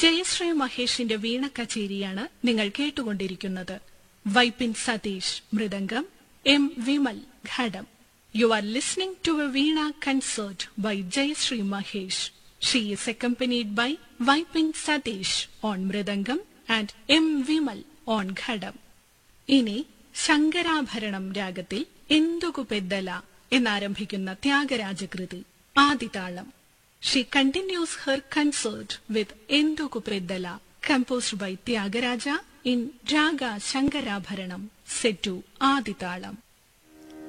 ജയശ്രീ മഹേഷിന്റെ വീണ കച്ചേരിയാണ് നിങ്ങൾ കേട്ടുകൊണ്ടിരിക്കുന്നത് Vypin Satheesh mridangam M Vimal ghatam you are listening to a veena concert by Jayashree Mahesh she is accompanied by Vypin Satheesh on mridangam and M Vimal on ghatam ഇനി ശങ്കരാഭരണം രാഗത്തിൽ എന്തുകു പെദ്ദല എന്നാരംഭിക്കുന്ന ത്യാഗരാജകൃതി Aditalam she continues her concert with Enduku Peddala composed by Thyagaraja in raga Shankarabharanam set ആദിതാളം